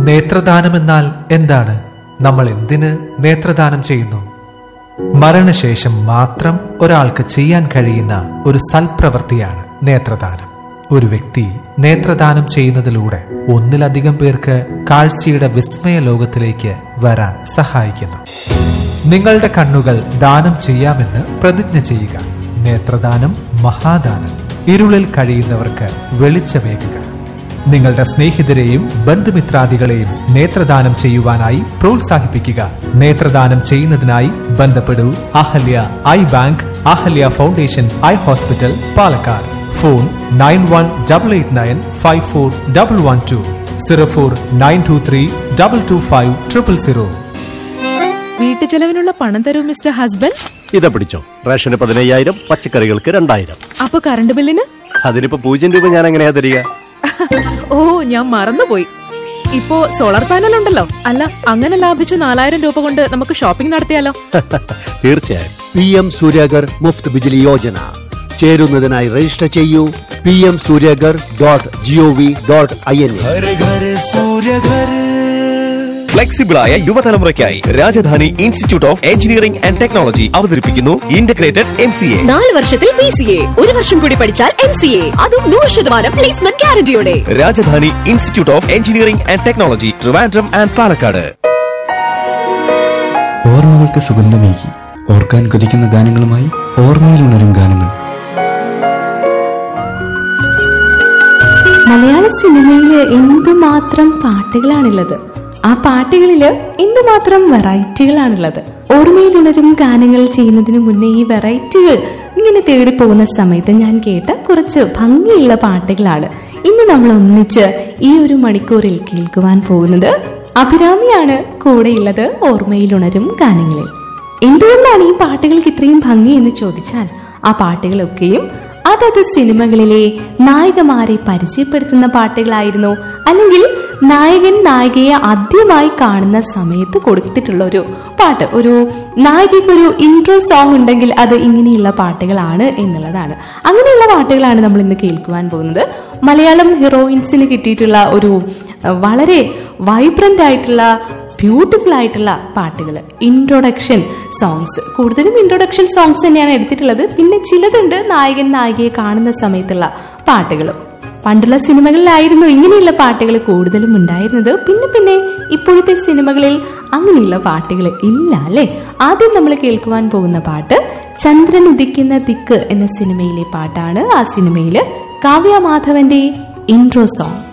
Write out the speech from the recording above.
നേത്രദാനമെന്നാൽ എന്താണ് നമ്മൾ എന്തിന് നേത്രദാനം ചെയ്യുന്നു മരണശേഷം മാത്രം ഒരാൾക്ക് ചെയ്യാൻ കഴിയുന്ന ഒരു സൽപ്രവൃത്തിയാണ് നേത്രദാനം ഒരു വ്യക്തി നേത്രദാനം ചെയ്യുന്നതിലൂടെ ഒന്നിലധികം പേർക്ക് കാഴ്ചയുടെ വിസ്മയ ലോകത്തിലേക്ക് വരാൻ സഹായിക്കുന്നു നിങ്ങളുടെ കണ്ണുകൾ ദാനം ചെയ്യാമെന്ന് പ്രതിജ്ഞ ചെയ്യുക നേത്രദാനം മഹാദാനം ഇരുളിൽ കഴിയുന്നവർക്ക് വെളിച്ചമേകുക നിങ്ങളുടെ സ്നേഹിതരെയും ബന്ധുമിത്രാദികളെയും നേത്രദാനം ചെയ്യുവാനായി പ്രോത്സാഹിപ്പിക്കുക നേത്രദാനം ചെയ്യുന്നതിനായി ബന്ധപ്പെടൂ Ahalya eye bank Ahalya Foundation eye hospital Palakkad phone nine one double eight nine five four double one two zero four nine two three double two five triple zero വീട്ടു ചെലവിനുള്ള പണം തരൂ മിസ്റ്റർ ഹസ്ബൻഡ് ഇതാ പിടിച്ചോ റേഷന് പതിനയ്യായിരം പച്ചക്കറികൾക്ക് രണ്ടായിരം അപ്പൊ കറണ്ട് ബില്ലിന് അതിനിപ്പോ പൂജ്യം രൂപ ഞാൻ എങ്ങനെയാ തരിക ഓ ഞാൻ മറന്നുപോയി ഇപ്പോ സോളാർ പാനൽ ഉണ്ടല്ലോ അല്ല അങ്ങനെ ലാഭിച്ച നാലായിരം രൂപ കൊണ്ട് നമുക്ക് ഷോപ്പിംഗ് നടത്തിയാലോ തീർച്ചയായും പി എം സൂര്യഗർ മുഫ്ത് ബിജിലി യോജന ചേരുന്നതിനായി രജിസ്റ്റർ ചെയ്യൂ P M Suryaghar dot G O V dot I N ഫ്ലെക്സിബിളായ യുവതലമുറയ്ക്കായി Rajadhani Institute of Engineering and Technology അവതരിപ്പിക്കുന്നു ഇന്റഗ്രേറ്റഡ് എം സി എ നാല് വർഷത്തിൽ പി സി എ ഒരു വർഷം കൂടി പഠിച്ചാൽ എം സി എ അതും നൂറ് ശതമാനം പ്ലേസ്മെന്റ് ഗ്യാരണ്ടിയോടെ Rajadhani Institute of Engineering and Technology Trivandrum and Palakkad ഓർമ്മകൾക്ക് സുഗന്ധമേകി ഓർക്കാൻ കൊതിക്കുന്ന ഗാനങ്ങളുമായി ഓർമ്മയിൽ ഉണരും ഗാനങ്ങൾ മലയാള സിനിമയിൽ എന്തുമാത്രം പാട്ടുകളാണുള്ളത് ആ പാട്ടുകളിൽ എന്തുമാത്രം വെറൈറ്റികളാണുള്ളത് ഓർമ്മയിലുണരും ഗാനങ്ങൾ ചെയ്യുന്നതിന് മുന്നേ ഈ വെറൈറ്റികൾ ഇങ്ങനെ തേടി പോകുന്ന സമയത്ത് ഞാൻ കേട്ട കുറച്ച് ഭംഗിയുള്ള പാട്ടുകളാണ് ഇന്ന് നമ്മൾ ഒന്നിച്ച് ഈ ഒരു മണിക്കൂറിൽ കേൾക്കുവാൻ പോകുന്നത് അഭിരാമിയാണ് കൂടെയുള്ളത് ഓർമ്മയിലുണരും ഗാനങ്ങളിൽ എന്തുകൊണ്ടാണ് ഈ പാട്ടുകൾക്ക് ഇത്രയും ഭംഗി എന്ന് ചോദിച്ചാൽ ആ പാട്ടുകളൊക്കെയും അതത് സിനിമകളിലെ നായികമാരെ പരിചയപ്പെടുത്തുന്ന പാട്ടുകളായിരുന്നു അല്ലെങ്കിൽ നായകൻ നായികയെ ആദ്യമായി കാണുന്ന സമയത്ത് കൊടുത്തിട്ടുള്ള ഒരു പാട്ട് ഒരു നായികയ്ക്ക് ഒരു ഇൻട്രോ സോങ് ഉണ്ടെങ്കിൽ അത് ഇങ്ങനെയുള്ള പാട്ടുകളാണ് എന്നുള്ളതാണ് അങ്ങനെയുള്ള പാട്ടുകളാണ് നമ്മൾ ഇന്ന് കേൾക്കുവാൻ പോകുന്നത് മലയാളം ഹീറോയിൻസിന് കിട്ടിയിട്ടുള്ള ഒരു അഹ്, വളരെ വൈബ്രന്റ് ആയിട്ടുള്ള ബ്യൂട്ടിഫുൾ ആയിട്ടുള്ള പാട്ടുകൾ ഇൻട്രൊഡക്ഷൻ സോങ്സ് കൂടുതലും ഇൻട്രൊഡക്ഷൻ സോങ്സ് തന്നെയാണ് എടുത്തിട്ടുള്ളത് പിന്നെ ചിലതുണ്ട് നായകൻ നായികയെ കാണുന്ന സമയത്തുള്ള പാട്ടുകളും പണ്ടുള്ള സിനിമകളിലായിരുന്നു ഇങ്ങനെയുള്ള പാട്ടുകൾ കൂടുതലും ഉണ്ടായിരുന്നത് പിന്നെ പിന്നെ ഇപ്പോഴത്തെ സിനിമകളിൽ അങ്ങനെയുള്ള പാട്ടുകൾ ഇല്ല അല്ലേ ആദ്യം നമ്മൾ കേൾക്കുവാൻ പോകുന്ന പാട്ട് ചന്ദ്രൻ ഉദിക്കുന്ന ദിക്ക് എന്ന സിനിമയിലെ പാട്ടാണ് ആ സിനിമയിൽ കാവ്യ മാധവന്റെ ഇൻട്രോ സോങ്